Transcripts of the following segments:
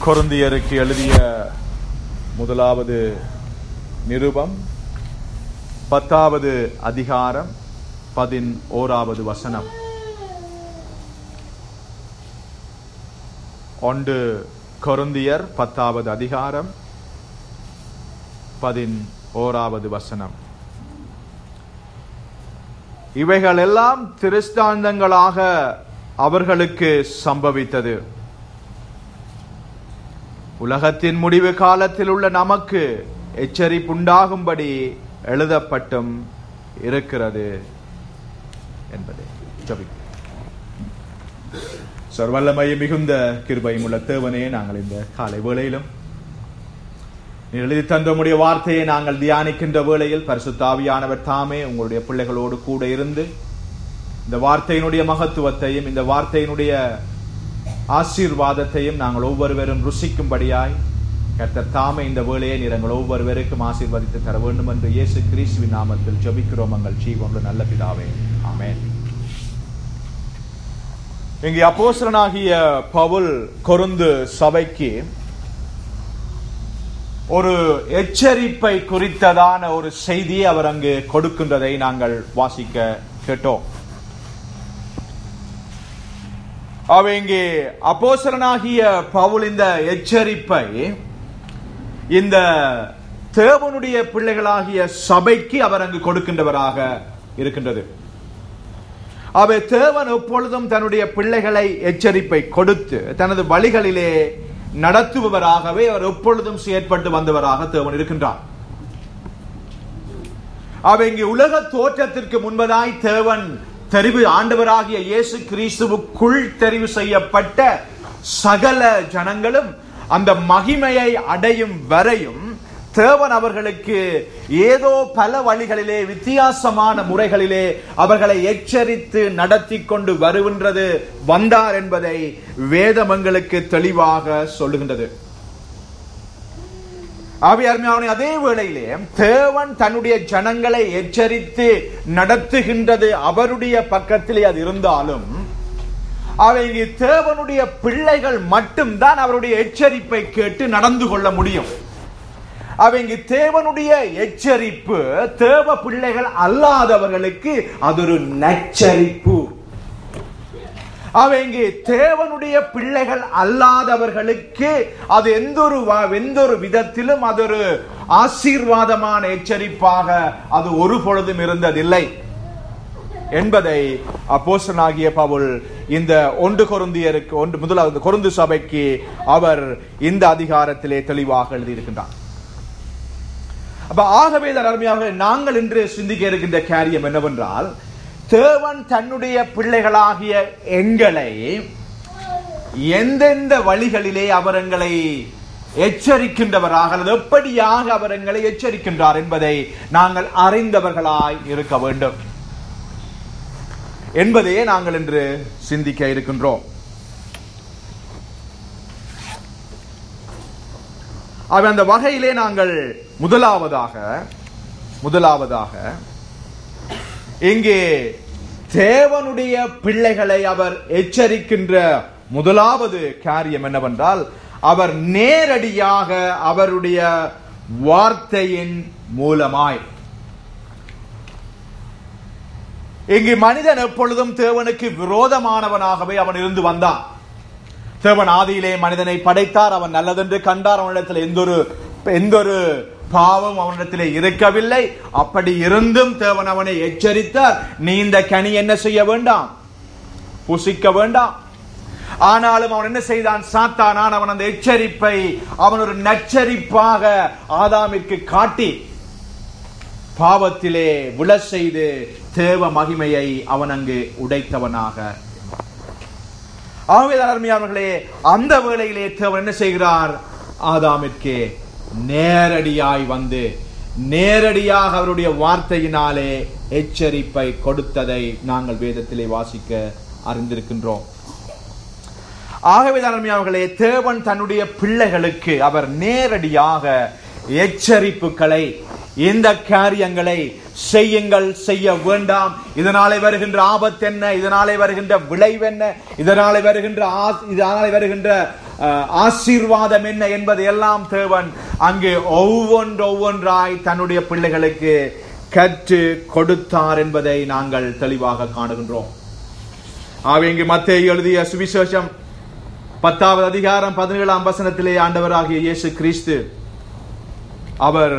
கொருந்தியருக்கு எழுதிய முதலாவது நிருபம் பத்தாவது அதிகாரம் பதின் ஓராவது வசனம் ஒன்று கொருந்தியர் பத்தாவது அதிகாரம் பதின் ஓராவது வசனம் இவைகள் எல்லாம் திருஷ்டாந்தங்களாக அவர்களுக்கு சம்பவித்தது உலகத்தின் முடிவு காலத்தில் உள்ள நமக்கு எச்சரிப்புண்டாகும்படி எழுதப்பட்டும் இருக்கிறது என்பதே ஜபி சர்வல்லமையை மிகுந்த கிருபையும் உள்ள தேவனே நாங்கள் இந்த காலை வேளையிலும் நீ எழுதி தந்தமுடைய வார்த்தையை நாங்கள் தியானிக்கின்ற வேளையில் பரிசுத்தாவியானவர் தாமே உங்களுடைய பிள்ளைகளோடு கூட இருந்து இந்த வார்த்தையினுடைய மகத்துவத்தையும் இந்த வார்த்தையினுடைய ஆசீர்வாதத்தையும் நாங்கள் ஒவ்வொருவரும் ருசிக்கும்படியாய் கர்த்தர் தாமே இந்த வேலையை நீங்கள் ஒவ்வொருவருக்கும் ஆசீர்வதித்து தர வேண்டும் என்று இயேசு கிறிஸ்துவின் நாமத்தில் ஜபிக்கிறோம் எங்கள் ஜீவனுள்ள நல்ல பிதாவே ஆமென் இங்கே அப்போஸ்தலனாகிய பவுல் கொருந்து சபைக்கு ஒரு எச்சரிப்பை குறித்ததான ஒரு செய்தியை அவர் அங்கு கொடுக்கின்றதை நாங்கள் வாசிக்க கேட்டோம் அவ இங்கே அப்போசரனாகிய பவுல் இந்த எச்சரிப்பை இந்த தேவனுடைய பிள்ளைகளாகிய சபைக்கு அவர் அங்கு கொடுக்கின்றவராக இருக்கின்றது அவை தேவன் எப்பொழுதும் தன்னுடைய பிள்ளைகளை எச்சரிப்பை கொடுத்து தனது வழிகளிலே நடத்துபவராகவே அவர் எப்பொழுதும் செயற்பட்டு வந்தவராக தேவன் இருக்கின்றார் அவை இங்கு உலக தோற்றத்திற்கு முன்பதாய் தேவன் தெரிவு ஆண்டவராகிய இயேசு கிறிஸ்துவுக்குள் தெரிவு செய்யப்பட்ட சகல ஜனங்களும் அந்த மகிமையை அடையும் வரையும் தேவன் அவர்களுக்கு ஏதோ பல வழிகளிலே வித்தியாசமான முறைகளிலே அவர்களை எச்சரித்து நடத்தி கொண்டு வருகின்றது வந்தார் என்பதை வேதமங்களுக்கு தெளிவாக சொல்லுகின்றது ஆவியார்மையாவனை அதே வேளையிலே தேவன் தன்னுடைய ஜனங்களை எச்சரித்து நடத்துகின்றது அவருடைய பக்கத்திலே அது இருந்தாலும் அவங்க தேவனுடைய பிள்ளைகள் மட்டும்தான் அவருடைய எச்சரிப்பை கேட்டு நடந்து கொள்ள முடியும் அவங்க தேவனுடைய எச்சரிப்பு தேவ பிள்ளைகள் அல்லாதவர்களுக்கு அது ஒரு நச்சரிப்பு அவங்க தேவனுடைய பிள்ளைகள் அல்லாதவர்களுக்கு அது எந்த ஒரு எந்த ஒரு விதத்திலும் அது ஒரு ஆசீர்வாதமான எச்சரிப்பாக அது ஒரு பொழுதும் இருந்ததில்லை என்பதை அப்போசனாகிய பவுல் இந்த ஒன்று கொருந்தியருக்கு ஒன்று முதலாவது கொருந்து சபைக்கு அவர் இந்த அதிகாரத்திலே தெளிவாக எழுதியிருக்கின்றார் அப்ப ஆகவே அருமையாக நாங்கள் இன்று சிந்திக்க இருக்கின்ற காரியம் என்னவென்றால் தேவன் தன்னுடைய பிள்ளைகளாகிய எங்களை எந்தெந்த வழிகளிலே அவர் எங்களை எச்சரிக்கின்றவராக அல்லது எப்படியாக அவர் எங்களை எச்சரிக்கின்றார் என்பதை நாங்கள் அறிந்தவர்களாய் இருக்க வேண்டும் என்பதையே நாங்கள் இன்று சிந்திக்க இருக்கின்றோம் அவன் அந்த வகையிலே நாங்கள் முதலாவதாக முதலாவதாக இங்கே தேவனுடைய பிள்ளைகளை அவர் எச்சரிக்கின்ற முதலாவது காரியம் என்னவென்றால் அவர் நேரடியாக அவருடைய வார்த்தையின் மூலமாய் இங்கு மனிதன் எப்பொழுதும் தேவனுக்கு விரோதமானவனாகவே அவன் இருந்து வந்தான் தேவன் ஆதியிலே மனிதனை படைத்தார் அவன் நல்லதென்று கண்டார் அவனிடத்தில் எந்த ஒரு எந்த ஒரு பாவம் அவனிடத்திலே இருக்கவில்லை அப்படி இருந்தும் தேவன் அவனை எச்சரித்தார் நீ இந்த கனி என்ன செய்ய வேண்டாம் புசிக்க வேண்டாம் ஆனாலும் அவன் என்ன செய்தான் சாத்தானான் அவன் அந்த எச்சரிப்பை அவன் ஒரு நச்சரிப்பாக ஆதாமிற்கு காட்டி பாவத்திலே விழ செய்து தேவ மகிமையை அவன் அங்கு உடைத்தவனாக ஆகவே அருமையானவர்களே அந்த வேளையிலே தேவன் என்ன செய்கிறார் ஆதாமிற்கு நேரடியாய் வந்து நேரடியாக அவருடைய வார்த்தையினாலே எச்சரிப்பை கொடுத்ததை நாங்கள் வேதத்திலே வாசிக்க அறிந்திருக்கின்றோம் ஆகவே அருமையானவர்களே தேவன் தன்னுடைய பிள்ளைகளுக்கு அவர் நேரடியாக எச்சரிப்புகளை இந்த காரியங்களை செய்யுங்கள் செய்ய வேண்டாம் இதனாலே வருகின்ற ஆபத்து என்ன இதனாலே வருகின்ற விளைவு என்ன இதனாலே வருகின்ற ஆஸ்- இதனாலே வருகின்ற அஹ், ஆசீர்வாதம் என்ன என்பதை எல்லாம் தேவன் அங்கு ஒவ்வொன்று ஒவ்வொன்றாய் தன்னுடைய பிள்ளைகளுக்கு கற்று கொடுத்தார் என்பதை நாங்கள் தெளிவாக காணுகின்றோம் ஆகவே இங்கு மத்தேயு எழுதிய சுவிசேஷம் பத்தாவது அதிகாரம் பதினேழாம் வசனத்திலே ஆண்டவராகிய இயேசு கிறிஸ்து அவர்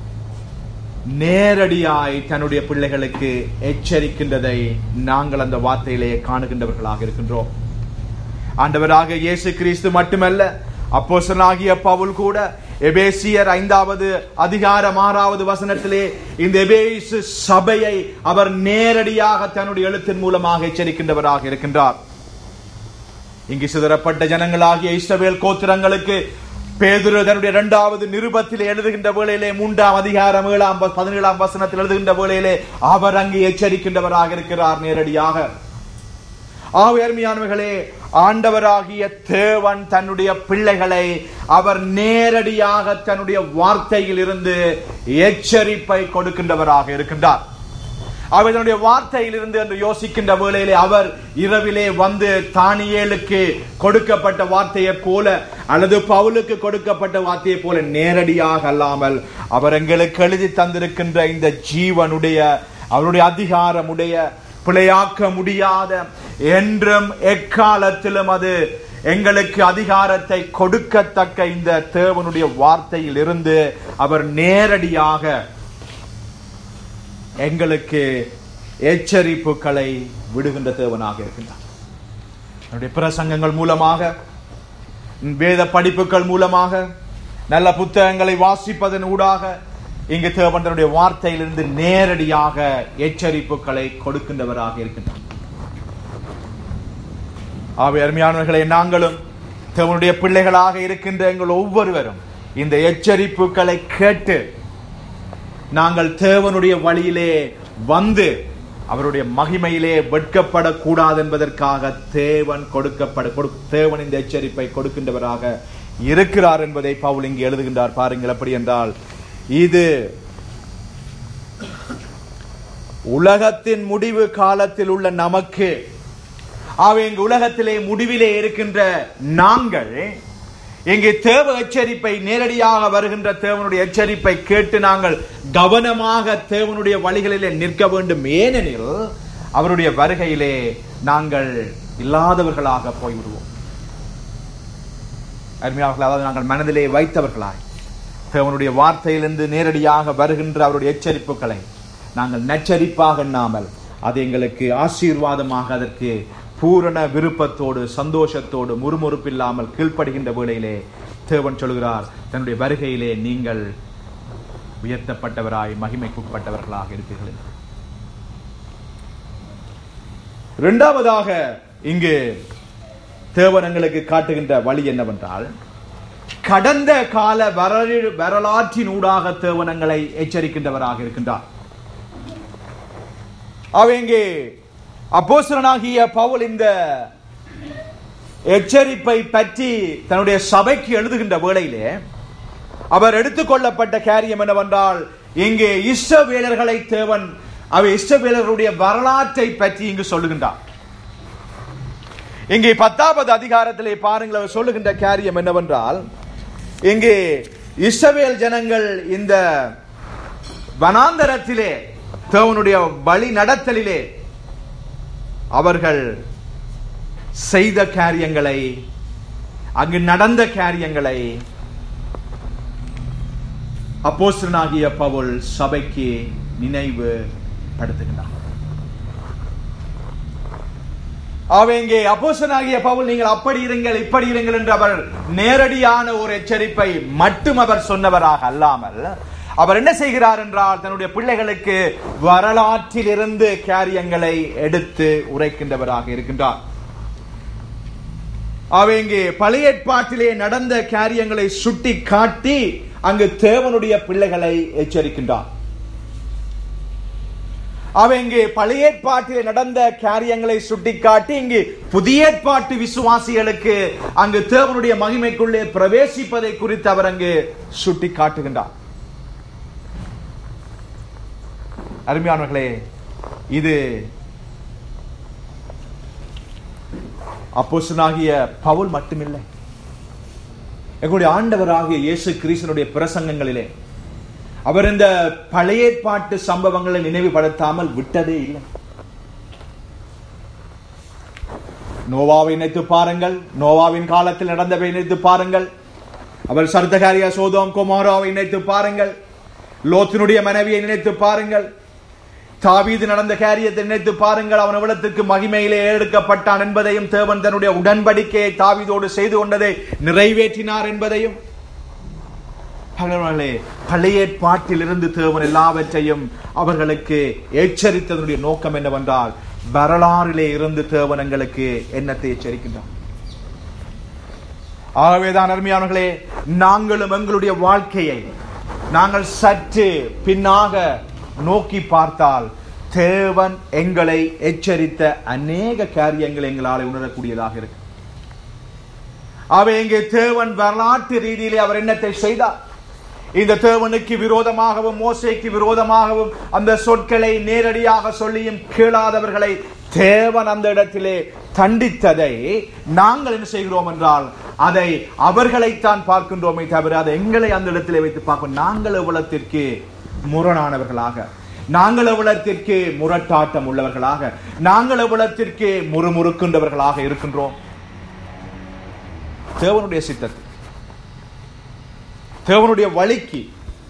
நேரடியாய் தன்னுடைய பிள்ளைகளுக்கு எச்சரிக்கின்றதை நாங்கள் அந்த வார்த்தையிலே காணுகின்றவர்களாக இருக்கின்றோம் ஆண்டவராக இயேசு கிறிஸ்து மட்டுமல்ல அப்போஸ்தலனாகிய பவுல் கூட எபேசியர் ஐந்தாவது அதிகாரம் ஆறாவது வசனத்திலே இந்த எபேசு சபையை அவர் நேரடியாக தன்னுடைய எழுத்தின் மூலமாக எச்சரிக்கின்றவராக இருக்கின்றார் இங்கு சிதறப்பட்ட ஜனங்களாகிய இஸ்ரவேல் கோத்திரங்களுக்கு பேதுரு தன்னுடைய இரண்டாவது நிருபத்தில் எழுதுகின்ற வேளையிலே மூன்றாம் அதிகாரம் ஏழாம் வ- பதினேழாம் வசனத்தில் எழுதுகின்ற வேளையிலே அவர் அங்கு எச்சரிக்கின்றவராக இருக்கிறார் நேரடியாக ஆவேர்மையானவர்களே ஆண்டவராகிய தேவன் தன்னுடைய பிள்ளைகளை அவர் நேரடியாக தன்னுடைய வார்த்தையில் இருந்து எச்சரிப்பை கொடுக்கின்றவராக இருக்கின்றார் அவர் தன்னுடைய வார்த்தையில் இருந்து என்று யோசிக்கின்ற வேளையிலே அவர் இரவிலே வந்து தானியேலுக்கு கொடுக்கப்பட்ட வார்த்தையை போல அல்லது பவுலுக்கு கொடுக்கப்பட்ட வார்த்தையை போல நேரடியாக அல்லாமல் அவர் எங்களுக்கு எழுதி தந்திருக்கின்ற இந்த ஜீவனுடைய அவருடைய அதிகாரமுடைய பிழையாக்க முடியாத என்றும் எக்காலத்திலும் அது எங்களுக்கு அதிகாரத்தை கொடுக்கத்தக்க இந்த தேவனுடைய வார்த்தையில் இருந்து அவர் நேரடியாக எங்களுக்கு எச்சரிப்புகளை விடுகின்ற தேவனாக இருக்கின்றார் என்னுடைய பிரசங்கங்கள் மூலமாக வேத படிப்புகள் மூலமாக நல்ல புத்தகங்களை வாசிப்பதன் ஊடாக இங்கு தேவன் தன்னுடைய வார்த்தையிலிருந்து நேரடியாக எச்சரிப்புகளை கொடுக்கின்றவராக இருக்கின்றார் ஆவே அருமையானவர்களை நாங்களும் தேவனுடைய பிள்ளைகளாக இருக்கின்ற எங்கள் ஒவ்வொருவரும் இந்த எச்சரிப்புகளை கேட்டு நாங்கள் தேவனுடைய வழியிலே வந்து அவருடைய மகிமையிலே வெட்கப்படக்கூடாது என்பதற்காக தேவன் கொடுக்கப்பட கொடு- தேவன் இந்த எச்சரிப்பை கொடுக்கின்றவராக இருக்கிறார் என்பதை பவுல் இங்கு எழுதுகின்றார் பாருங்கள் எப்படி என்றால் இது உலகத்தின் முடிவு காலத்தில் உள்ள நமக்கு ஆகவே இங்கு உலகத்திலே முடிவிலே இருக்கின்ற நாங்கள் இங்கே தேவ எச்சரிப்பை நேரடியாக வருகின்ற தேவனுடைய எச்சரிப்பை கேட்டு நாங்கள் கவனமாக தேவனுடைய வழிகளிலே நிற்க வேண்டும் ஏனெனில் அவருடைய வருகையிலே நாங்கள் இல்லாதவர்களாக போய்விடுவோம் அருமையாக அதாவது நாங்கள் மனதிலே வைத்தவர்களாய் தேவனுடைய வார்த்தையிலிருந்து நேரடியாக வருகின்ற அவருடைய எச்சரிப்புகளை நாங்கள் நச்சரிப்பாக எண்ணாமல் அது எங்களுக்கு ஆசீர்வாதமாக அதற்கு பூரண விருப்பத்தோடு சந்தோஷத்தோடு முறுமுறுப்பில்லாமல் கீழ்ப்படுகின்ற வேளையிலே தேவன் சொல்கிறார் தன்னுடைய வருகையிலே நீங்கள் உயர்த்தப்பட்டவராய் மகிமைக்குட்பட்டவர்களாக இருப்பீர்கள் என்று. இரண்டாவதாக இங்கு தேவன் எங்களுக்கு காட்டுகின்ற வழி என்னவென்றால் கடந்த கால வரலாறு வரலாற்றின் ஊடாக தேவனங்களை எச்சரிக்கின்றவராக இருக்கின்றார் அவங்க அப்போஸ்தலனாகிய பவுல் இந்த எச்சரிப்பை பற்றி தன்னுடைய சபைக்கு எழுதுகின்ற வேளையிலே அவர் எடுத்துக்கொள்ளப்பட்ட காரியம் என்னவென்றால் இங்கே இஸ்ரவேலர்களை தேவன் அவர் இஸ்ரவேலர்களுடைய வரலாற்றை பற்றி இங்கு சொல்லுகின்றார் இங்கே பத்தாவது அதிகாரத்திலே பாருங்கள் அவர் சொல்லுகின்ற காரியம் என்னவென்றால் இங்கே இஸ்ரவேல் ஜனங்கள் இந்த வனாந்தரத்திலே தேவனுடைய வழி நடத்தலிலே அவர்கள் செய்த காரியங்களை அங்கு நடந்த காரியங்களை அப்போஸ்தலனாகிய பவுல் சபைக்கு நினைவு படுத்துகின்றார் அவங்க அப்போஸ்தலனாகிய பவுல் நீங்கள் அப்படி இருங்கள் இப்படி இருங்கள் என்று அவர் நேரடியான ஒரு எச்சரிப்பை மட்டும் அவர் சொன்னவராக அல்லாமல் அவர் என்ன செய்கிறார் என்றால் தன்னுடைய பிள்ளைகளுக்கு வரலாற்றில் இருந்து காரியங்களை எடுத்து உரைக்கின்றவராக இருக்கின்றார் அவங்க பழைய ஏற்பாட்டிலே நடந்த காரியங்களை சுட்டி காட்டி அங்கு தேவனுடைய பிள்ளைகளை எச்சரிக்கின்றார் அவ இங்கு பழைய ஏற்பாட்டில் நடந்த காரியங்களை சுட்டிக்காட்டி இங்கு புதிய ஏற்பாட்டு விசுவாசிகளுக்கு அங்கு தேவனுடைய மகிமைக்குள்ளே பிரவேசிப்பதை குறித்து அவர் அங்கு சுட்டி காட்டுகின்றார் அருமையானவர்களே இது அப்போஸ்தலனாகிய பவுல் மட்டுமில்லை எங்களுடைய ஆண்டவராகிய இயேசு கிறிஸ்தனுடைய பிரசங்கங்களிலே அவர் இந்த பழைய ஏற்பாட்டு சம்பவங்களை நினைவுபடுத்தாமல் விட்டதே இல்லை நோவாவை நினைத்து பாருங்கள் நோவாவின் காலத்தில் நடந்தவை நினைத்து பாருங்கள் அவர் சர்தகாரியா சோதோம் குமாராவை நினைத்து பாருங்கள் லோத்தினுடைய மனைவியை நினைத்து பாருங்கள் தாவீது நடந்த காரியத்தை நினைத்து பாருங்கள் அவன் எவ்வளத்திற்கு மகிமையிலே எடுக்கப்பட்டான் என்பதையும் தேவன் தன்னுடைய உடன்படிக்கையை தாவீதோடு செய்து கொண்டதை நிறைவேற்றினார் என்பதையும் பகவானே, பழைய ஏற்பாட்டிலிருந்து தேவன் எல்லாவற்றையும் அவர்களுக்கு எச்சரித்ததனுடைய நோக்கம் என்னவென்றால் வரலாறிலே இருந்து தேவன் எங்களுக்கு என்னத்தை எச்சரிக்கின்றார் ஆகவேதான் அருமையானவர்களே நாங்களும் எங்களுடைய வாழ்க்கையை நாங்கள் சற்று பின்னாக நோக்கி பார்த்தால் தேவன் எங்களை எச்சரித்த அநேக காரியங்கள் எங்களால் உணரக்கூடியதாக இருக்கு அவை இங்கே தேவன் வரலாற்று ரீதியிலே அவர் என்னத்தை செய்தார் இந்த தேவனுக்கு விரோதமாகவும் மோசைக்கு விரோதமாகவும் அந்த சொற்களை நேரடியாக சொல்லியும் கேளாதவர்களை தேவன் அந்த இடத்திலே தண்டித்ததை நாங்கள் என்ன செய்கிறோம் என்றால் அதை அவர்களைத்தான் பார்க்கின்றோமே தவிர அதை எங்களை அந்த இடத்திலே வைத்து பார்ப்போம் நாங்கள் எவ்வளத்திற்கு முரணானவர்களாக நாங்கள் எவ்வளத்திற்கு முரட்டாட்டம் உள்ளவர்களாக நாங்கள் எவ்வளத்திற்கு முறுமுறுக்கின்றவர்களாக இருக்கின்றோம் தேவனுடைய சித்தத்தில் தேவனுடைய வழிக்கு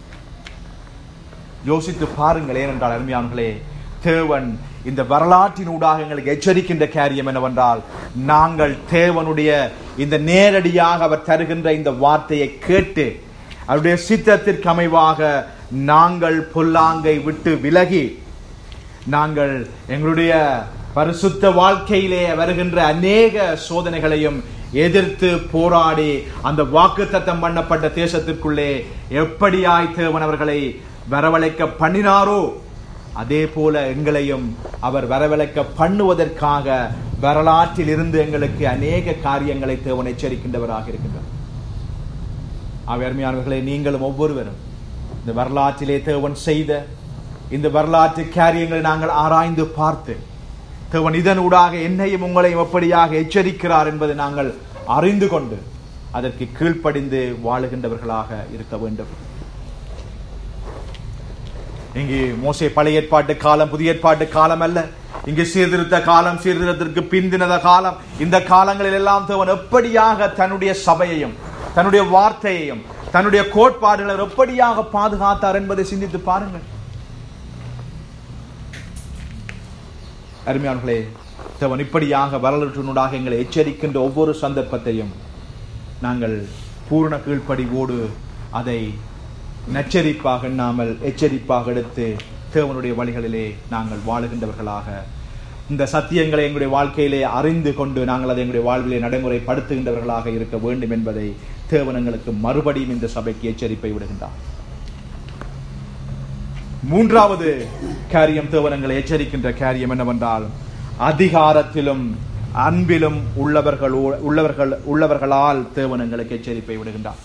யோசித்து பாருங்கள் ஏனென்றால் அருமையானங்களே தேவன் இந்த வரலாற்றினூடாக எங்களுக்கு எச்சரிக்கின்ற காரியம் என்னவென்றால் நாங்கள் தேவனுடைய இந்த நேரடியாக அவர் தருகின்ற இந்த வார்த்தையை கேட்டு அவருடைய சித்தத்திற்கு அமைவாக நாங்கள் பொல்லாங்கை விட்டு விலகி நாங்கள் எங்களுடைய பரிசுத்த வாழ்க்கையிலே வருகின்ற அநேக சோதனைகளையும் எதிர்த்து போராடி அந்த வாக்குத்தத்தம் பண்ணப்பட்ட தேசத்திற்குள்ளே எப்படியாய் தேவன் அவர்களை வரவழைக்க பண்ணினாரோ அதே போல எங்களையும் அவர் வரவழைக்க பண்ணுவதற்காக வரலாற்றில் இருந்து எங்களுக்கு அநேக காரியங்களை தேவன் எச்சரிக்கின்றவராக இருக்கின்றார் ஆகவே அருமையானவர்களே நீங்களும் ஒவ்வொருவரும் இந்த வரலாற்றிலே தேவன் செய்த இந்த வரலாற்று காரியங்களை நாங்கள் ஆராய்ந்து பார்த்து தேவன் இதனூடாக என்னையும் உங்களையும் எப்படியாக எச்சரிக்கிறார் என்பதை நாங்கள் அறிந்து கொண்டு அதற்கு கீழ்ப்படிந்து வாழுகின்றவர்களாக இருக்க வேண்டும் இங்கு மோசே பழைய ஏற்பாட்டு காலம் புதிய ஏற்பாட்டு காலம் அல்ல இங்கு சீர்திருத்த காலம் சீர்திருத்தத்திற்கு பிந்தினத காலம் இந்த காலங்களில் எல்லாம் தேவன் எப்படியாக தன்னுடைய சபையையும் தன்னுடைய வார்த்தையையும் தன்னுடைய கோட்பாடுகளை எப்படியாக பாதுகாத்தார் என்பதை சிந்தித்து பாருங்கள் அருமையானர்களே தேவன் இப்படியாக வரலாற்றினூடாக எங்களை எச்சரிக்கின்ற ஒவ்வொரு சந்தர்ப்பத்தையும் நாங்கள் பூர்ண கீழ்ப்படிவோடு அதை நச்சரிப்பாக எண்ணாமல் எச்சரிப்பாக எடுத்து தேவனுடைய வழிகளிலே நாங்கள் வாழுகின்றவர்களாக இந்த சத்தியங்களை எங்களுடைய வாழ்க்கையிலே அறிந்து கொண்டு நாங்கள் அதை எங்களுடைய வாழ்விலே நடைமுறைப்படுத்துகின்றவர்களாக இருக்க வேண்டும் என்பதை தேவன் எங்களுக்கு மறுபடியும் இந்த சபைக்கு எச்சரிப்பை விடுகின்றார் மூன்றாவது காரியம் தேவன் எங்களை எச்சரிக்கின்ற காரியம் என்னவென்றால் அதிகாரத்திலும் அன்பிலும் உள்ளவர்கள் உள்ளவர்கள் உள்ளவர்களால் தேவன் எங்களுக்கு எச்சரிப்பை விடுகின்றார்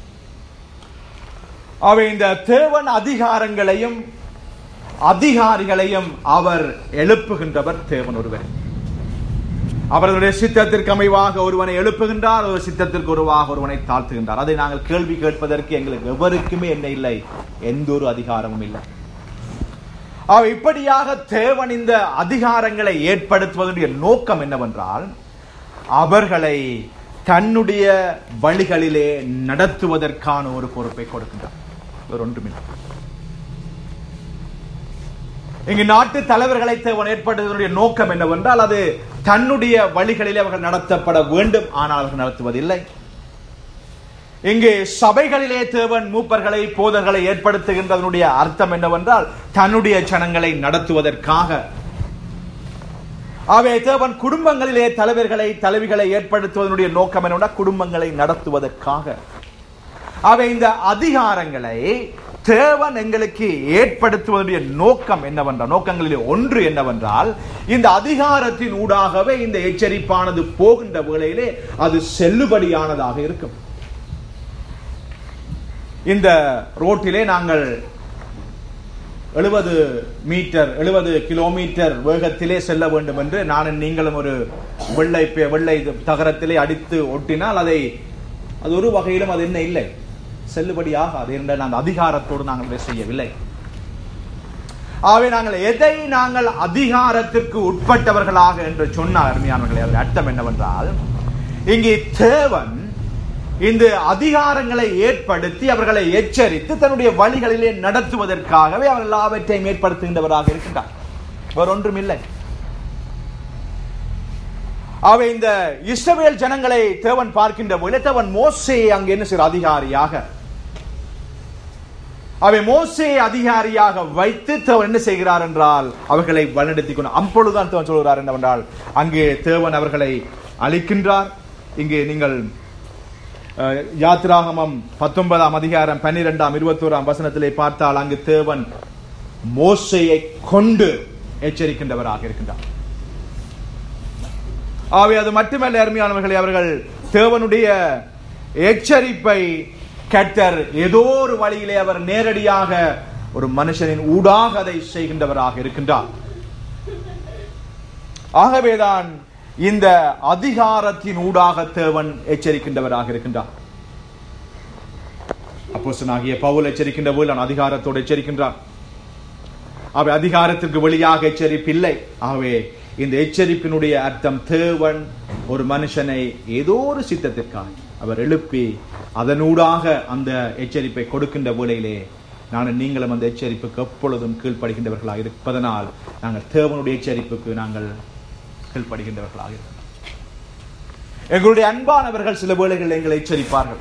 அவை இந்த தேவன் அதிகாரங்களையும் அதிகாரிகளையும் அவர் எழுப்புகின்றவர் தேவன் ஒருவர் அவர்களுடைய சித்தத்திற்கு அமைவாக ஒருவனை எழுப்புகின்றார் ஒரு சித்தத்திற்கு ஒருவாக ஒருவனை தாழ்த்துகின்றார் அதை நாங்கள் கேள்வி கேட்பதற்கு எங்களுக்கு எவருக்குமே என்ன இல்லை எந்த ஒரு அதிகாரமும் இல்லை அவ இப்படியாக தேவன் இந்த அதிகாரங்களை ஏற்படுத்துவதனுடைய நோக்கம் என்னவென்றால் அவர்களை தன்னுடைய வழிகளிலே நடத்துவதற்கான ஒரு பொறுப்பை கொடுக்கின்றார் வேறு ஒன்றுமில்லை இங்கு நாட்டு தலைவர்களை தேவன் ஏற்படுவதனுடைய நோக்கம் என்னவென்றால் அது தன்னுடைய வழிகளிலே அவர்கள் நடத்தப்பட வேண்டும் ஆனால் அவர்கள் நடத்துவதில்லை இங்கு சபைகளிலே தேவன் மூப்பர்களை போதர்களை ஏற்படுத்துகின்றதனுடைய அர்த்தம் என்னவென்றால் தன்னுடைய ஜனங்களை நடத்துவதற்காக அவை தேவன் குடும்பங்களிலே தலைவர்களை தலைவிகளை ஏற்படுத்துவதனுடைய நோக்கம் என்னவென்றால் குடும்பங்களை நடத்துவதற்காக அவை இந்த அதிகாரங்களை தேவன் எங்களுக்கு ஏற்படுத்துவதனுடைய நோக்கம் என்னவென்றால் நோக்கங்களிலே ஒன்று என்னவென்றால் இந்த அதிகாரத்தின் ஊடாகவே இந்த எச்சரிப்பானது போகின்ற வேளையிலே அது செல்லுபடியானதாக இருக்கும் இந்த ரோட்டிலே நாங்கள் எழுபது மீட்டர் எழுபது கிலோமீட்டர் வேகத்திலே செல்ல வேண்டும் என்று நானும் நீங்களும் ஒரு வெள்ளை வெள்ளை தகரத்திலே அடித்து ஒட்டினால் அதை அது ஒரு வகையிலும் அது என்ன இல்லை செல்லுபடியாகாது என்ற அந்த அதிகாரத்தோடு நாங்கள் இதை செய்யவில்லை ஆகவே நாங்கள் எதை நாங்கள் அதிகாரத்திற்கு உட்பட்டவர்களாக என்று சொன்ன அருமையானவர்களே அதன் அர்த்தம் என்னவென்றால் இங்கே தேவன் இந்த அதிகாரங்களை ஏற்படுத்தி அவர்களை எச்சரித்து தன்னுடைய வழிகளிலே நடத்துவதற்காகவே அவர் எல்லாவற்றையும் ஏற்படுத்துகின்றவராக இருக்கின்றார் வேற ஒன்றும் இல்லை அவை இந்த இஸ்ரவேல் ஜனங்களை தேவன் பார்க்கின்ற போது தேவன் மோசையை அங்கு என்ன செய்கிற அதிகாரியாக அவை மோசையை அதிகாரியாக வைத்து தேவன் என்ன செய்கிறார் என்றால் அவர்களை வழிநடத்தி கொண்டு அப்பொழுதுதான் தேவன் சொல்கிறார் என்னவென்றால் அங்கே தேவன் அவர்களை அழிக்கின்றார் இங்கே நீங்கள் அஹ், யாத்திராகமம் பத்தொன்பதாம் அதிகாரம் பன்னிரெண்டாம் இருபத்தோராம் வசனத்திலே பார்த்தால் அங்கு தேவன் மோசையை கொண்டு எச்சரிக்கின்றவராக இருக்கின்றார் ஆகவே அது மட்டுமல்ல அருமையானவர்களே அவர்கள் தேவனுடைய எச்சரிப்பை கர்த்தர் ஏதோ ஒரு வழியிலே அவர் நேரடியாக ஒரு மனுஷனின் ஊடாக அதை செய்கின்றவராக இருக்கின்றார் ஆகவேதான் இந்த அதிகாரத்தின் ஊடாக தேவன் எச்சரிக்கின்றவராக இருக்கின்றார் அப்போஸ்தலனாகிய பவுல் எச்சரிக்கின்ற போது நான் அதிகாரத்தோடு எச்சரிக்கின்றார் அவை அதிகாரத்திற்கு வெளியாக எச்சரிப்பில்லை ஆகவே இந்த எச்சரிப்பினுடைய அர்த்தம் தேவன் ஒரு மனுஷனை ஏதோ ஒரு சித்தத்திற்காக அவர் எழுப்பி அதனூடாக அந்த எச்சரிப்பை கொடுக்கின்ற வேளையிலே நான் நீங்களும் அந்த எச்சரிப்புக்கு எப்பொழுதும் கீழ்ப்படுகின்றவர்களாக இருப்பதனால் நாங்கள் தேவனுடைய எச்சரிப்புக்கு நாங்கள் கீழ்ப்படுகின்றவர்களாக இருக்கிறோம் எங்களுடைய அன்பானவர்கள் சில வேளைகளில் எங்களை எச்சரிப்பார்கள்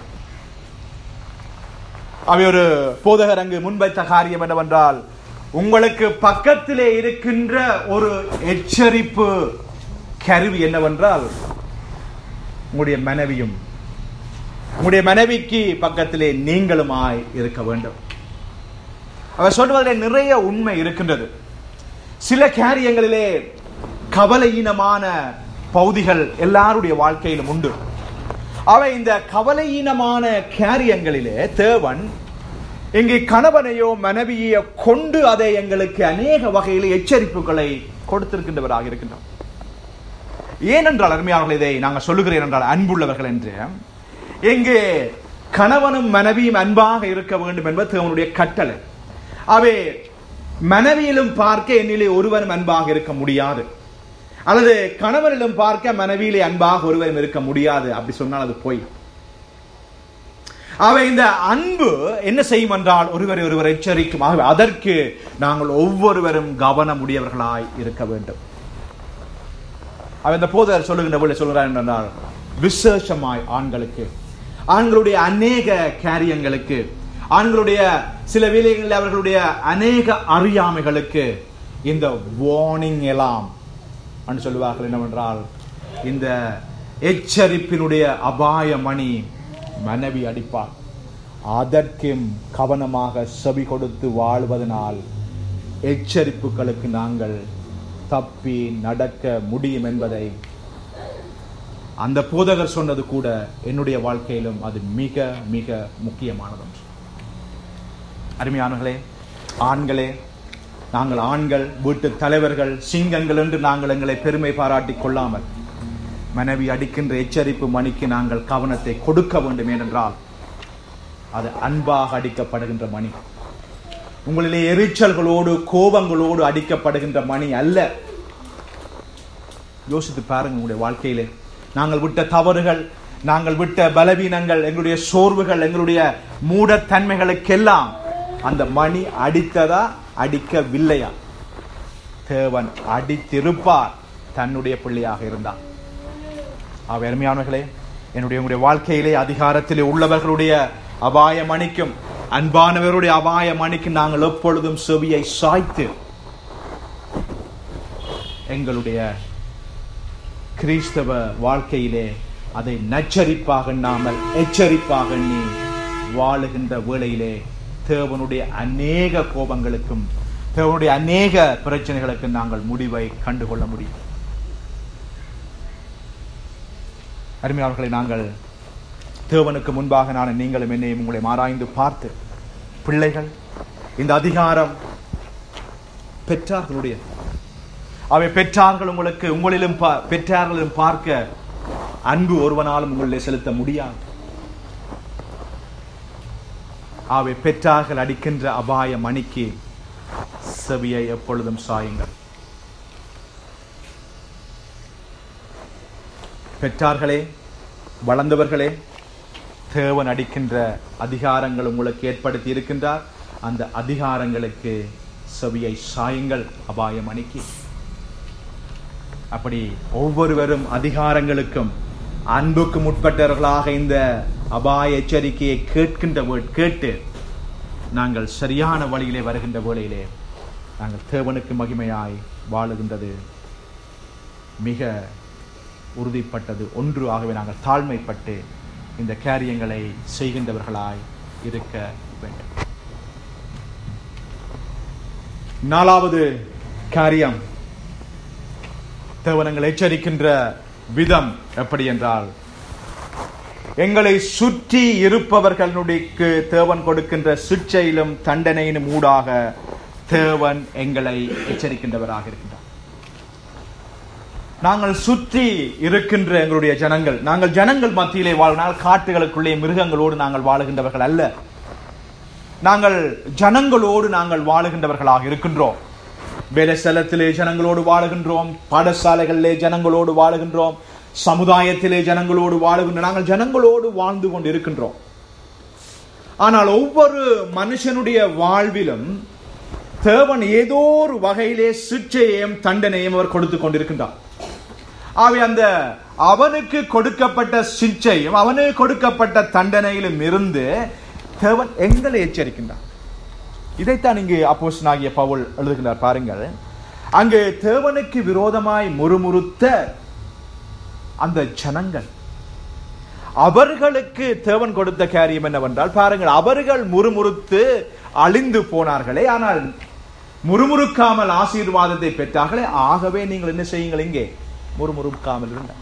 அவை ஒரு போதகர் அங்கு முன்வைத்த காரியம் என்னவென்றால் உங்களுக்கு பக்கத்திலே இருக்கின்ற ஒரு எச்சரிப்பு கருவி என்னவென்றால் உங்களுடைய மனைவியும் உங்களுடைய மனைவிக்கு பக்கத்திலே நீங்களுமாய் இருக்க வேண்டும் அவர் சொல்வதில் நிறைய உண்மை இருக்கின்றது சில காரியங்களிலே கவலையீனமான பகுதிகள் எல்லாருடைய வாழ்க்கையிலும் உண்டு அவை இந்த கவலையீனமான காரியங்களிலே தேவன் இங்கே கணவனையோ மனைவியையோ கொண்டு அதை எங்களுக்கு அநேக வகையில் எச்சரிப்புகளை கொடுத்திருக்கின்றவராக இருக்கின்றோம் ஏனென்றால் அருமையானவர்கள் இதை நாங்கள் சொல்லுகிறேன் என்றால் அன்புள்ளவர்கள் என்று இங்கே கணவனும் மனைவியும் அன்பாக இருக்க வேண்டும் என்பது தேவனுடைய கட்டளை அவை மனைவியிலும் பார்க்க என்னிலே ஒருவரும் அன்பாக இருக்க முடியாது அல்லது கணவனிலும் பார்க்க மனைவியிலே அன்பாக ஒருவரும் இருக்க முடியாது அப்படி சொன்னால் அது பொய் அவை இந்த அன்பு என்ன செய்யும் என்றால் ஒருவரை ஒருவர் எச்சரிக்கும் ஆகவே அதற்கு நாங்கள் ஒவ்வொருவரும் கவனமுடையவர்களாய் இருக்க வேண்டும் அவன் இந்த போதர் சொல்லுகின்ற போல சொல்கிறார் என்றால் விசேஷமாய் ஆண்களுக்கு ஆண்களுடைய அநேக காரியங்களுக்கு ஆண்களுடைய சில வேலைகளில் அவர்களுடைய அநேக அறியாமைகளுக்கு இந்த வார்னிங் எல்லாம் என்று சொல்லுவார்கள் என்னவென்றால் இந்த எச்சரிப்பினுடைய அபாய மணி மனைவி அடிப்பார் அதற்கும் கவனமாக செவி கொடுத்து வாழ்வதனால் எச்சரிப்புகளுக்கு நாங்கள் தப்பி நடக்க முடியும் என்பதை அந்த போதகர் சொன்னது கூட என்னுடைய வாழ்க்கையிலும் அது மிக மிக முக்கியமானது ஒன்று அருமையானவர்களே ஆண்களே நாங்கள் ஆண்கள் வீட்டு தலைவர்கள் சிங்கங்கள் என்று நாங்கள் எங்களை பெருமை பாராட்டிக் கொள்ளாமல் மனைவி அடிக்கின்ற எச்சரிப்பு மணிக்கு நாங்கள் கவனத்தை கொடுக்க வேண்டும் ஏனென்றால் அது அன்பாக அடிக்கப்படுகின்ற மணி உங்களிலே எரிச்சல்களோடு கோபங்களோடு அடிக்கப்படுகின்ற மணி அல்ல யோசித்து பாருங்க உங்களுடைய வாழ்க்கையிலே நாங்கள் விட்ட தவறுகள் நாங்கள் விட்ட பலவீனங்கள் எங்களுடைய சோர்வுகள் எங்களுடைய மூடத்தன்மைகளுக்கெல்லாம் அந்த மணி அடித்ததா அடிக்கவில்லையா தேவன் அடித்திருப்பார் தன்னுடைய பிள்ளையாக இருந்தார் ஆக அருமையானவர்களே என்னுடைய உங்களுடைய வாழ்க்கையிலே அதிகாரத்திலே உள்ளவர்களுடைய அபாய மணிக்கும் அன்பானவருடைய அபாய மணிக்கும் நாங்கள் எப்பொழுதும் செவியை சாய்த்து எங்களுடைய கிறிஸ்தவ வாழ்க்கையிலே அதை நச்சரிப்பாக எண்ணாமல் எச்சரிப்பாக எண்ணி வாழுகின்ற வேளையிலே தேவனுடைய அநேக கோபங்களுக்கும் தேவனுடைய அநேக பிரச்சனைகளுக்கும் நாங்கள் முடிவை கண்டுகொள்ள முடியும் அருமையாளர்களை நாங்கள் தேவனுக்கு முன்பாக நான் நீங்களும் என்னையும் உங்களை ஆராய்ந்து பார்த்து பிள்ளைகள் இந்த அதிகாரம் பெற்றார்களுடைய அவை பெற்றார்கள் உங்களுக்கு உங்களிலும் பா- பெற்றார்களிலும் பார்க்க அன்பு ஒருவனாலும் உங்களிலே செலுத்த முடியாது ஆகவே பெற்றார்கள் அடிக்கின்ற அபாய மணிக்கு செவியை எப்பொழுதும் சாயுங்கள் பெற்றார்களே வளர்ந்தவர்களே தேவன் அடிக்கின்ற அதிகாரங்கள் உங்களுக்கு ஏற்படுத்தி இருக்கின்றார் அந்த அதிகாரங்களுக்கு செவியை சாயுங்கள் அபாயம் அணுக்கி அப்படி ஒவ்வொருவரும் அதிகாரங்களுக்கும் அன்புக்கு முற்பட்டவர்களாக இந்த அபாய எச்சரிக்கையை கேட்கின்ற வே- கேட்டு நாங்கள் சரியான வழியிலே வருகின்ற வேளையிலே நாங்கள் தேவனுக்கு மகிமையாய் வாழுகின்றது மிக உறுதிப்பட்டது ஒன்று ஆகவே நாங்கள் தாழ்மைப்பட்டு இந்த காரியங்களை செய்கின்றவர்களாய் இருக்க வேண்டும் நாலாவது காரியம் தேவனங்கள் எச்சரிக்கின்ற விதம் எப்படி என்றால் எங்களை சுற்றி இருப்பவர்களுடைய தேவன் கொடுக்கின்ற சிக்ஷையிலும் தண்டனையிலும் ஊடாக தேவன் எங்களை எச்சரிக்கின்றவராக இருக்கின்றார் நாங்கள் சுற்றி இருக்கின்ற எங்களுடைய ஜனங்கள் நாங்கள் ஜனங்கள் மத்தியிலே வாழ்னால் காட்டுகளுக்குள்ளே மிருகங்களோடு நாங்கள் வாழுகின்றவர்கள் அல்ல நாங்கள் ஜனங்களோடு நாங்கள் வாழுகின்றவர்களாக இருக்கின்றோம் வேலைஸ்தலத்திலே ஜனங்களோடு வாழுகின்றோம் பாடசாலைகளிலே ஜனங்களோடு வாழுகின்றோம் சமுதாயத்திலே ஜனங்களோடு வாழுகின்ற நாங்கள் ஜனங்களோடு வாழ்ந்து கொண்டு இருக்கின்றோம் ஆனால் ஒவ்வொரு மனுஷனுடைய வாழ்விலும் தேவன் ஏதோ ஒரு வகையிலே சிற்றையையும் தண்டனையும் அவர் கொடுத்து கொண்டிருக்கின்றார் ஆகவே அந்த அவனுக்கு கொடுக்கப்பட்ட சிக்ஷையும் அவனுக்கு கொடுக்கப்பட்ட தண்டனையிலும் இருந்து தேவன் எங்களை எச்சரிக்கின்றார் இதைத்தான் இங்கு அப்போஸ்தலனாகிய பவுல் எழுதுகின்றார் பாருங்கள் அங்கு தேவனுக்கு விரோதமாய் முறுமுறுத்த அந்த ஜனங்கள் அவர்களுக்கு தேவன் கொடுத்த காரியம் என்னவென்றால் பாருங்கள் அவர்கள் முறுமுறுத்து அழிந்து போனார்களே ஆனால் முறுமுறுக்காமல் ஆசீர்வாதத்தை பெற்றார்களே ஆகவே நீங்கள் என்ன செய்யுங்கள் இங்கே முறுமுறுக்காமல் இருந்த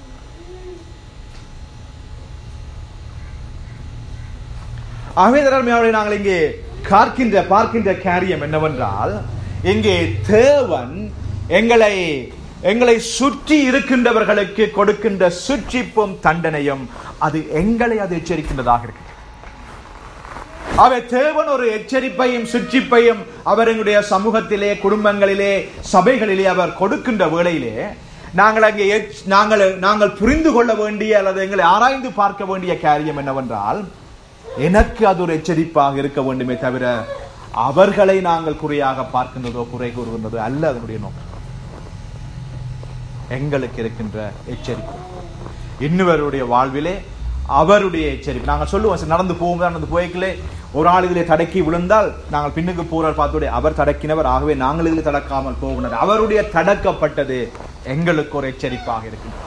ஆகவே தரமையாவளை நாங்கள் இங்கே பார்க்கின்ற பார்க்கின்ற காரியம் என்னவென்றால் இங்கே தேவன் எங்களை எங்களை சுற்றி இருக்கின்றவர்களுக்கு கொடுக்கின்ற சுற்றிப்பும் தண்டனையும் அது எங்களை அது எச்சரிக்கின்றதாக இருக்கு அவை தேவன் ஒரு எச்சரிப்பையும் சுற்றிப்பையும் அவர் எங்களுடைய சமூகத்திலே குடும்பங்களிலே சபைகளிலே அவர் கொடுக்கின்ற வேளையிலே நாங்கள் அங்கே எச்- நாங்கள் நாங்கள் புரிந்து கொள்ள வேண்டிய அல்லது எங்களை ஆராய்ந்து பார்க்க வேண்டிய காரியம் என்னவென்றால் எனக்கு அது ஒரு எச்சரிப்பாக இருக்க வேண்டுமே தவிர அவர்களை நாங்கள் குறையாக பார்க்கின்றதோ குறை கூறுகின்றதோ அல்ல அதனுடைய நோக்கம் எங்களுக்கு இருக்கின்ற எச்சரிக்கை இன்னொருவருடைய வாழ்விலே அவருடைய எச்சரிக்கை நாங்கள் சொல்லுவோம் சரி, நடந்து போகும் நடந்து போய்க்கலே ஒரு ஆள் இதிலே தடக்கி விழுந்தால் நாங்கள் பின்னுக்கு போறார் பார்த்தோடைய அவர் தடக்கினவர் ஆகவே நாங்கள் இதில் தடக்காமல் போகினர் அவருடைய தடக்கப்பட்டது எங்களுக்கு ஒரு எச்சரிப்பாக இருக்கின்றது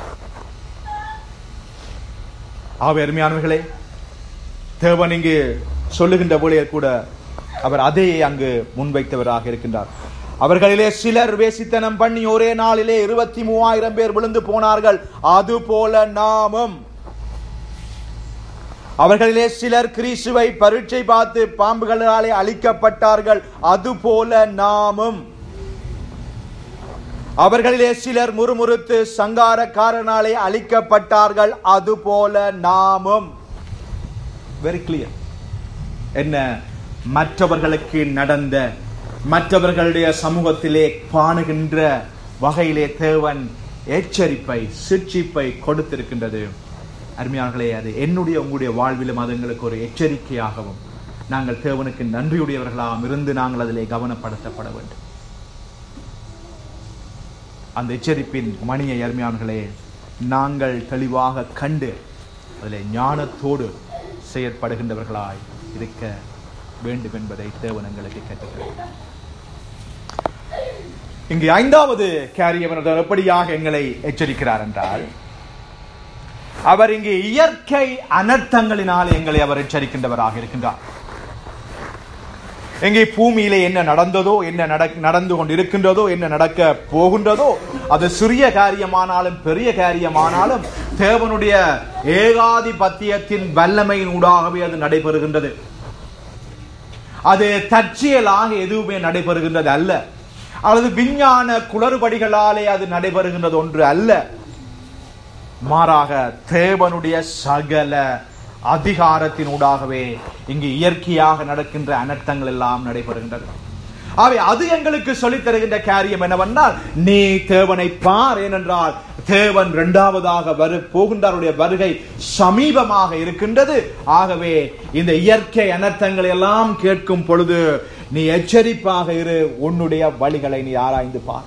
ஆகவே அருமையானவர்களே தேவன் இங்கு சொல்லுகின்ற வேளையில் கூட அவர் அதையே அங்கு முன்வைத்தவராக இருக்கின்றார் அவர்களிலே சிலர் வேசித்தனம் பண்ணி ஒரே நாளிலே இருபத்தி மூவாயிரம் பேர் விழுந்து போனார்கள் அது போல நாமும் அவர்களிலே சிலர் கிறிஸ்துவை பரீட்சை பார்த்து பாம்புகளாலே அழிக்கப்பட்டார்கள் அது போல நாமும் அவர்களிலே சிலர் முறுமுறுத்து சங்காரக்காரனாலே அழிக்கப்பட்டார்கள் அது போல நாமும் வெரி கிளியர் என்ன மற்றவர்களுக்கு நடந்த மற்றவர்களுடைய சமூகத்திலே காணுகின்ற வகையிலே தேவன் எச்சரிப்பை சிற்சிப்பை கொடுத்திருக்கின்றது அருமையானர்களே அது என்னுடைய உங்களுடைய வாழ்விலும் அது எங்களுக்கு ஒரு எச்சரிக்கையாகவும் நாங்கள் தேவனுக்கு நன்றியுடையவர்களாகவும் இருந்து நாங்கள் அதிலே கவனப்படுத்தப்பட வேண்டும் அந்த எச்சரிப்பின் மணியை அருமையானர்களே நாங்கள் தெளிவாக கண்டு அதில் ஞானத்தோடு செயற்படுகின்றவர்களாய் இருக்க வேண்டும் என்பதை தேவன் எங்களுக்கு கற்றுக்கிறார் இங்கு ஐந்தாவது காரியம் எப்படியாக எங்களை எச்சரிக்கிறார் என்றால் அவர் இங்கு இயற்கை அனர்த்தங்களினால் எங்களை அவர் எச்சரிக்கின்றவராக இருக்கின்றார் எங்கே பூமியிலே என்ன நடந்ததோ என்ன நடக்- நடந்து கொண்டிருக்கின்றதோ என்ன நடக்க போகின்றதோ அது சிறிய காரியமானாலும் பெரிய காரியமானாலும் தேவனுடைய ஏகாதிபத்தியத்தின் வல்லமையின் ஊடாகவே அது நடைபெறுகின்றது அது தற்செயலாக எதுவுமே நடைபெறுகின்றது அல்ல அல்லது விஞ்ஞான குளறுபடிகளாலே அது நடைபெறுகின்றது ஒன்று அல்ல மாறாக தேவனுடைய சகல அதிகாரத்தினூடாகவே இங்கு இயற்கையாக நடக்கின்ற அனர்த்தங்கள் எல்லாம் நடைபெறுகின்றது ஆகவே அது எங்களுக்கு சொல்லித் தருகின்ற காரியம் என்னவென்றால் நீ தேவனை பார் ஏனென்றால் தேவன் இரண்டாவதாக வரு போகின்றாருடைய வருகை சமீபமாக இருக்கின்றது ஆகவே இந்த இயற்கை அனர்த்தங்களை எல்லாம் கேட்கும் பொழுது நீ எச்சரிப்பாக இரு உன்னுடைய வழிகளை நீ ஆராய்ந்து பார்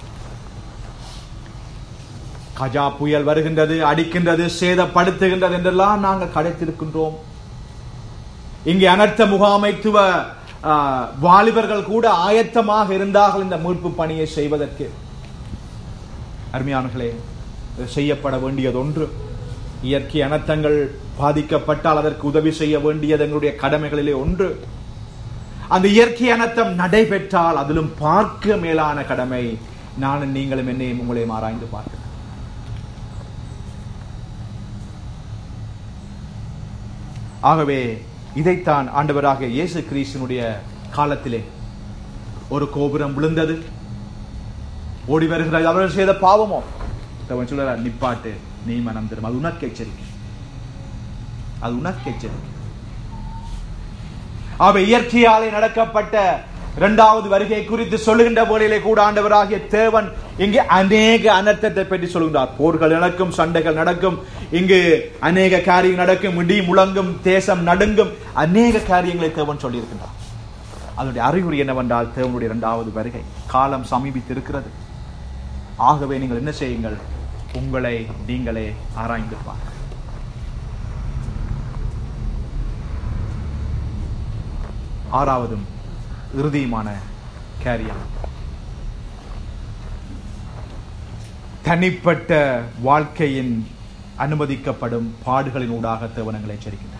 கஜா புயல் வருகின்றது அடிக்கின்றது சேதப்படுத்துகின்றது என்றெல்லாம் நாங்கள் கடைத்திருக்கின்றோம் இங்கே அனர்த்த முகாமைத்துவ ஆ, வாலிபர்கள் கூட ஆயத்தமாக இருந்தார்கள் இந்த மீட்பு பணியை செய்வதற்கு அருமையானர்களே இது செய்யப்பட வேண்டியது ஒன்று இயற்கை அனர்த்தங்கள் பாதிக்கப்பட்டால் அதற்கு உதவி செய்ய வேண்டியது எங்களுடைய கடமைகளிலே ஒன்று அந்த இயற்கை அனர்த்தம் நடைபெற்றால் அதிலும் பார்க்க மேலான கடமை நானும் நீங்களும் என்னையும் உங்களையும் ஆராய்ந்து பார்க்க ஆகவே இதைத்தான் ஆண்டவராக இயேசு கிறிஸ்துனுடைய காலத்திலே ஒரு கோபுரம் விழுந்தது ஓடி வருகிற அவர்கள் செய்த பாவமோ அவன் சொல்றார் நிப்பாட்டு நீ மனம் தரும் அது உனக்கு எச்சரிக்கை அது உனக்கு எச்சரிக்கை அவை இயற்கையாலே நடக்கப்பட்ட இரண்டாவது வருகை குறித்து சொல்லுகின்ற வேளையிலே கூட ஆண்டவராகிய தேவன் இங்கே அநேக அனர்த்தத்தை பற்றி சொல்கின்றார் போர்கள் நடக்கும் சண்டைகள் நடக்கும் இங்கு அநேக காரியம் நடக்கும் இடி முழங்கும் தேசம் நடுங்கும் அநேக காரியங்களை தேவன் சொல்லியிருக்கின்றார் அதனுடைய அறிகுறி என்னவென்றால் தேவனுடைய இரண்டாவது வருகை காலம் சமீபித்திருக்கிறது ஆகவே நீங்கள் என்ன செய்யுங்கள் உங்களை நீங்களே ஆராய்ந்து பாருங்கள் ஆறாவதும் இறுதியுமான காரியம் தனிப்பட்ட வாழ்க்கையின் அனுமதிக்கப்படும் பாடுகளின் ஊடாக தேவனங்களை எச்சரிக்கின்றார்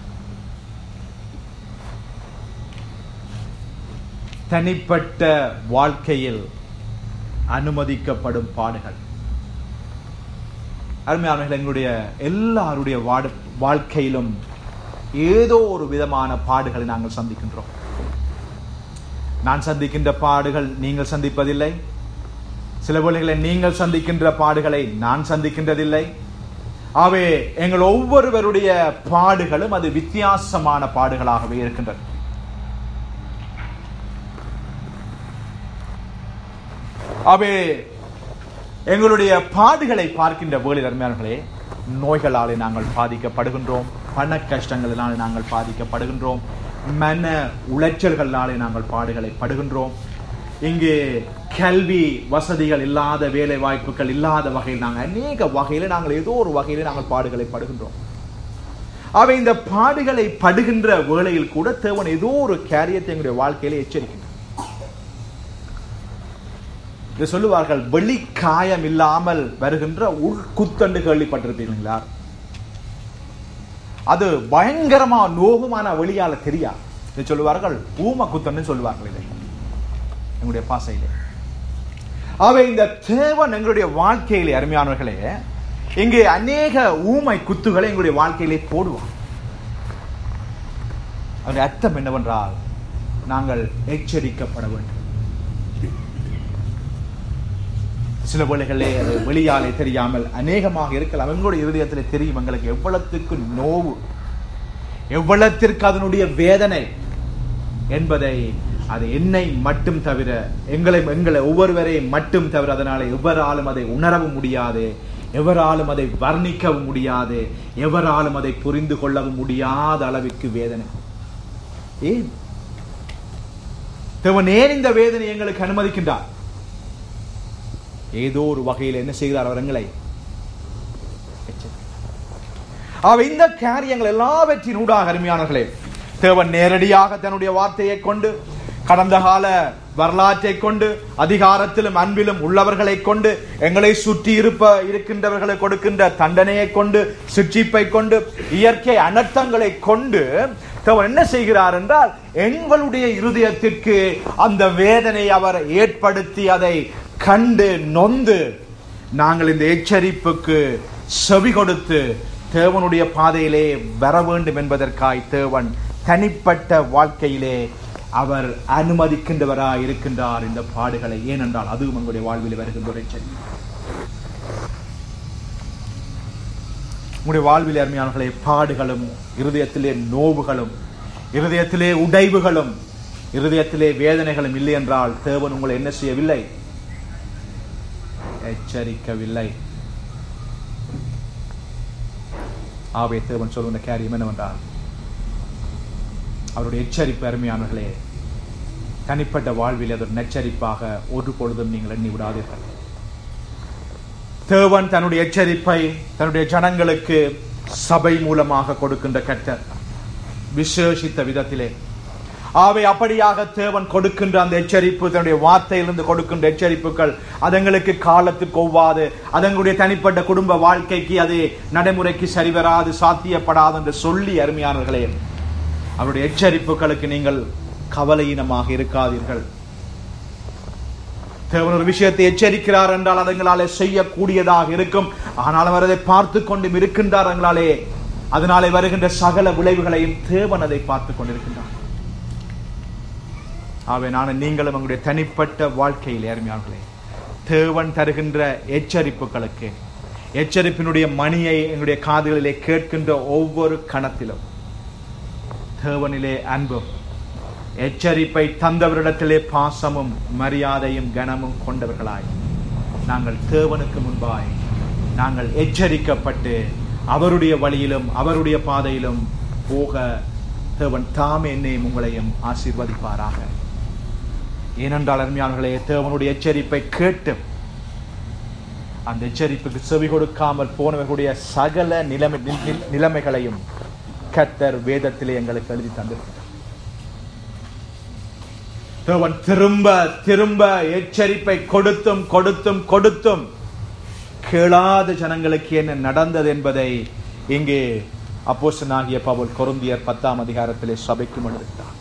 தனிப்பட்ட வாழ்க்கையில் அனுமதிக்கப்படும் பாடுகள் அருமையானவர்கள் எங்களுடைய எல்லாருடைய வாடு- வாழ்க்கையிலும் ஏதோ ஒரு விதமான பாடுகளை நாங்கள் சந்திக்கின்றோம் நான் சந்திக்கின்ற பாடுகள் நீங்கள் சந்திப்பதில்லை சில வேளைகளை நீங்கள் சந்திக்கின்ற பாடுகளை நான் சந்திக்கின்றதில்லை ஆகவே எங்கள் ஒவ்வொருவருடைய பாடுகளும் அது வித்தியாசமான பாடுகளாகவே இருக்கின்றது ஆகவே எங்களுடைய பாடுகளை பார்க்கின்ற வேலை அருமையானர்களே நோய்களாலே நாங்கள் பாதிக்கப்படுகின்றோம் பண கஷ்டங்களினாலே நாங்கள் பாதிக்கப்படுகின்றோம் மன உளைச்சல்களினாலே நாங்கள் பாடுகளை படுகின்றோம் இங்கு கல்வி வசதிகள் இல்லாத வேலை வாய்ப்புகள் இல்லாத வகையில் நாங்கள் அநேக வகையில் நாங்கள் ஏதோ ஒரு வகையில் நாங்கள் பாடுகளை படுகின்றோம் அவை இந்த பாடுகளை படுகின்ற வேளையில் கூட தேவன் ஏதோ ஒரு காரியத்தை எங்களுடைய வாழ்க்கையில எச்சரிக்கின்றார் இது சொல்லுவார்கள் வெளி காயம் இல்லாமல் வருகின்ற உள் குத்தண்டு கேள்விப்பட்டிருப்பீங்களா அது பயங்கரமா நோகுமான வெளியால தெரியா இது சொல்லுவார்கள் ஊம குத்தன்னு சொல்லுவார்கள் இதை எங்களுடைய பாசையிலே அவை இந்த தேவன் எங்களுடைய வாழ்க்கையிலே அருமையானவர்களே இங்கே அநேக ஊமை குத்துகளை எங்களுடைய வாழ்க்கையிலே போடுவான் அதனுடைய அர்த்தம் என்னவென்றால் நாங்கள் எச்சரிக்கப்பட வேண்டும் சில வேளைகளே அது வெளியாலே தெரியாமல் அநேகமாக இருக்கலாம் எங்களுடைய இருதயத்திலே தெரியும் எங்களுக்கு எவ்வளத்துக்கு நோவு எவ்வளத்திற்கு அதனுடைய வேதனை என்பதை அது என்னை மட்டும் தவிர எங்களை எங்களை ஒவ்வொருவரையும் மட்டும் தவிர அதனால எவராலும் அதை உணரவும் முடியாது எவராலும் அதை வர்ணிக்கவும் முடியாது எவராலும் அதை புரிந்து கொள்ளவும் முடியாத அளவிற்கு வேதனை ஏன் தேவன் ஏன் இந்த வேதனை எங்களுக்கு அனுமதிக்கின்றார் ஏதோ ஒரு வகையில் என்ன செய்கிறார் அவர் எங்களை அவ இந்த காரியங்கள் எல்லாவற்றின் ஊடாக அருமையானவர்களே தேவன் நேரடியாக தன்னுடைய வார்த்தையை கொண்டு கடந்த கால வரலாற்றை கொண்டு அதிகாரத்திலும் அன்பிலும் உள்ளவர்களை கொண்டு எங்களை சுற்றி இருப்ப இருக்கின்றவர்களை கொடுக்கின்ற தண்டனையை கொண்டு சிற்றிப்பை கொண்டு இயற்கை அனர்த்தங்களை கொண்டு தேவன் என்ன செய்கிறார் என்றால் எங்களுடைய இருதயத்திற்கு அந்த வேதனை அவர் ஏற்படுத்தி அதை கண்டு நொந்து நாங்கள் இந்த எச்சரிப்புக்கு செவி கொடுத்து தேவனுடைய பாதையிலே வர வேண்டும் என்பதற்காய் தேவன் தனிப்பட்ட வாழ்க்கையிலே அவர் அனுமதிக்கின்றவராய் இருக்கின்றார் இந்த பாடுகளை ஏனென்றால் அதுவும் எங்களுடைய வாழ்வில் வருகின்ற ஒரு எச்சரிக்கை உங்களுடைய வாழ்வில் அருமையானவர்களே பாடுகளும் இருதயத்திலே நோவுகளும் இருதயத்திலே உடைவுகளும் இருதயத்திலே வேதனைகளும் இல்லை என்றால் தேவன் உங்களை என்ன செய்யவில்லை எச்சரிக்கவில்லை ஆவே தேவன் சொல்லுகிற காரியம் என்னவென்றால் அவருடைய எச்சரிப்பு அருமையானவர்களே தனிப்பட்ட வாழ்வில் அது ஒரு நெச்சரிப்பாக ஒரு பொழுதும் நீங்கள் எண்ணி விடாதீர்கள் தேவன் தன்னுடைய எச்சரிப்பை தன்னுடைய ஜனங்களுக்கு சபை மூலமாக கொடுக்கின்ற கர்த்தர் விசேஷித்த விதத்திலே ஆவை அப்படியாக தேவன் கொடுக்கின்ற அந்த எச்சரிப்பு தன்னுடைய வார்த்தையிலிருந்து கொடுக்கின்ற எச்சரிப்புகள் அதங்களுக்கு காலத்துக்கு ஒவ்வாது அதங்களுடைய தனிப்பட்ட குடும்ப வாழ்க்கைக்கு அது நடைமுறைக்கு சரிவராது சாத்தியப்படாது என்று சொல்லி அருமையானவர்களே அவருடைய எச்சரிப்புகளுக்கு நீங்கள் கவலையினமாக இருக்காதீர்கள் தேவன் ஒரு விஷயத்தை எச்சரிக்கிறார் என்றால் அதுங்களாலே செய்யக்கூடியதாக இருக்கும் ஆனால் அவர் அதை பார்த்து கொண்டும் இருக்கின்றார் எங்களாலே அதனாலே வருகின்ற சகல விளைவுகளையும் தேவன் அதை பார்த்து கொண்டிருக்கின்றார் ஆகவே நான் நீங்களும் உங்களுடைய தனிப்பட்ட வாழ்க்கையில் அருமையானவர்களே தேவன் தருகின்ற எச்சரிப்புகளுக்கு எச்சரிப்பினுடைய மணியை எங்களுடைய காதுகளிலே கேட்கின்ற ஒவ்வொரு கணத்திலும் தேவனிலே அன்பும் எச்சரிப்பை தந்தவரிடத்திலே பாசமும் மரியாதையும் கனமும் கொண்டவர்களாய் நாங்கள் தேவனுக்கு முன்பாய் நாங்கள் எச்சரிக்கப்பட்டு அவருடைய வழியிலும் அவருடைய பாதையிலும் போக தேவன் தாம் என்னையும் உங்களையும் ஆசீர்வதிப்பாராக ஏனென்றால் அருமையானவர்களே தேவனுடைய எச்சரிப்பை கேட்டு அந்த எச்சரிப்புக்கு செவி கொடுக்காமல் போனவர்களுடைய சகல நிலைமை நில்- நிலைமைகளையும் கர்த்தர் வேதத்திலே எங்களுக்கு எழுதி தந்திருக்கிறார் தேவன் திரும்ப திரும்ப எச்சரிப்பை கொடுத்தும் கொடுத்தும் கொடுத்தும் கேளாத ஜனங்களுக்கு என்ன நடந்தது என்பதை இங்கே அப்போஸ்தலனாகிய பவுல் கொருந்தியர் பத்தாம் அதிகாரத்திலே சபைக்கு எழுதிட்டார்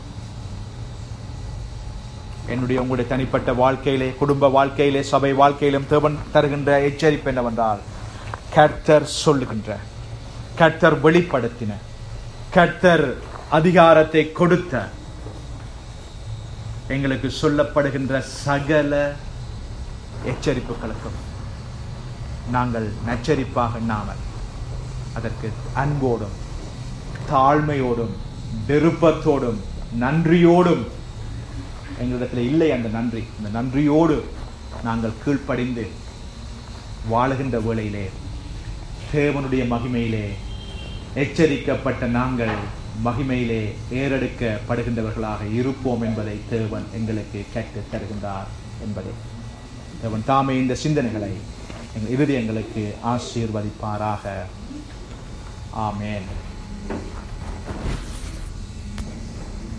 என்னுடைய உங்களுடைய தனிப்பட்ட வாழ்க்கையிலே குடும்ப வாழ்க்கையிலே சபை வாழ்க்கையிலும் தேவன் தருகின்ற எச்சரிப்பு என்னவென்றால் கர்த்தர் சொல்லுகின்ற கர்த்தர் வெளிப்படுத்தின கர்த்தர் அதிகாரத்தை கொடுத்த எங்களுக்கு சொல்லப்படுகின்ற சகல எச்சரிப்புகளுக்கும் நாங்கள் நச்சரிப்பாக எண்ணாமல் அதற்கு அன்போடும் தாழ்மையோடும் விருப்பத்தோடும் நன்றியோடும் எங்களிடத்தில் இல்லை அந்த நன்றி அந்த நன்றியோடு நாங்கள் கீழ்ப்படிந்து வாழுகின்ற வேளையிலே தேவனுடைய மகிமையிலே எச்சரிக்கப்பட்ட நாங்கள் மகிமையிலே ஏறெடுக்கப்படுகின்றவர்களாக இருப்போம் என்பதை தேவன் எங்களுக்கு கற்றுத் தருகின்றார் என்பதை தேவன் தாமே இந்த சிந்தனைகளை எங்கள் இருதயங்களுக்கு ஆசீர்வதிப்பாராக ஆமென்